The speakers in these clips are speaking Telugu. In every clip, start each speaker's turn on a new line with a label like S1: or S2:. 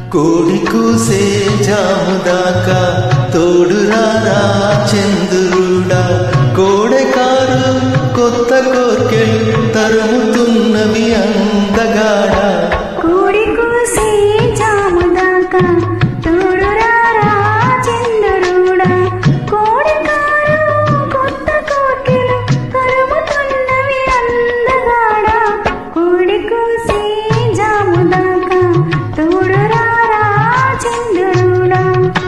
S1: కోడి కూసే జాము దాకా తోడురారా చంద్రుడా కోడెకారు కొత్త కోర్కెలు తరుముతున్నవి అందగాడా
S2: కోడి కూసే జాముదాకా తోడురారా చంద్రుడా కోడి కారు కొత్త కోకిలు కరుముతున్నవి అందగాడా కోడి కూసే జాముదాకా తోడురారా చంద్రుడా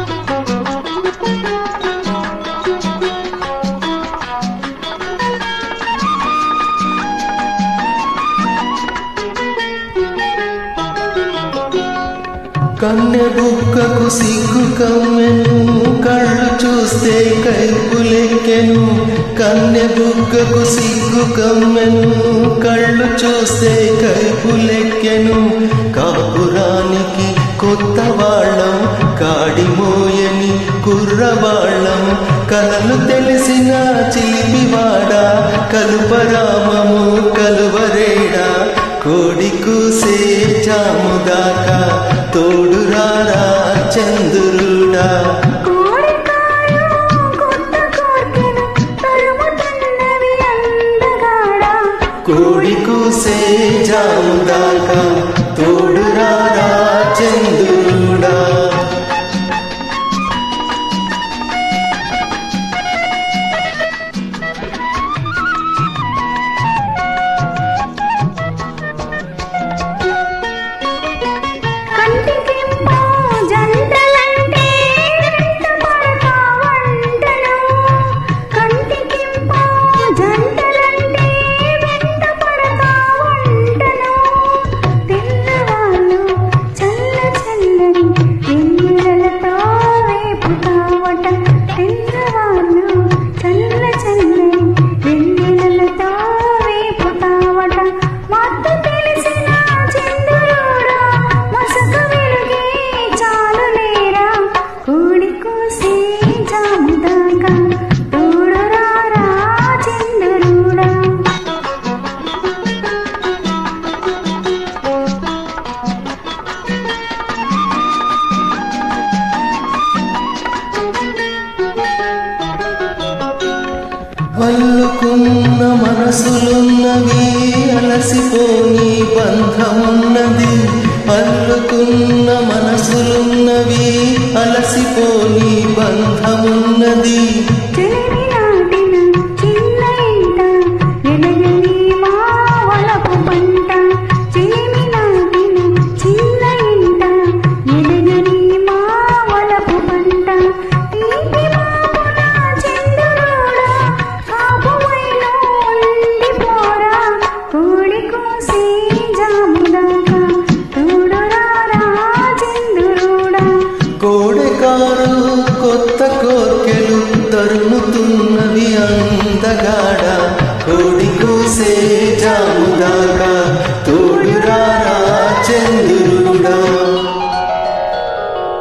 S1: కన్నె బుక్కకు సిగ్గు కమ్మెను కళ్ళు చూస్తే కైపులెక్కెను కన్నె బుక్కకు సిగ్గు కమ్మెను కళ్ళు చూస్తే కైపులెక్కెను కాపురానికి కొత్త వాళ్ళం కాడిమోయని కుర్రవాళ్ళం కలలు తెలిసిన చిలిపివాడ కలుపరామము కలువరేడా కోడి కూసే జాముదాకా తోడురారా చంద్రుడా
S2: కోడి కారు కొత్త కోర్కెలు తరుముతున్నవి అందగాడా
S1: కోడి కూసే జాముదాకా తోడురారా చంద్రుడా
S2: కంటికింపో జంటలంటే వెంటపడతా వంటలు కంటికింపో జంటలంటే వెంటపడతా వంటలు తెల్లవాళ్ళు చల్ల చల్లని వెన్నెలలతో వేపుతావట తెల్లవాళ్ళు చల్ల చల్లని వెన్నెలలతో వేపుతావట మత్తు తెలిసిన చంద్రుడా మసక వెలుగే చాలు లేరా కోడి కూసే జాముదాకా తోడురారా చంద్రుడా
S1: అల్లుకున్న మనసులున్నవి అలసిపోని బంధమున్నది అల్లుకున్న మనసులున్నవి అలసిపోని బంధమున్నది
S2: చెలిమి నాటిన చిన్న ఇంట ఎనగని మా వలపు పంట చెలిమి నాటిన చిన్న ఇంట ఎనగని మా వలపు పంట ఇంటి మాపున చంద్రుడా కాపువైన ఉండిపోరా కోడి కోసి జాముదాకా తోడురారా చంద్రుడా
S1: కోడెకారు కొత్త కోర్కెలు తరుముతున్నవి అందగాడ కోడి కూసే జాముదాకా తో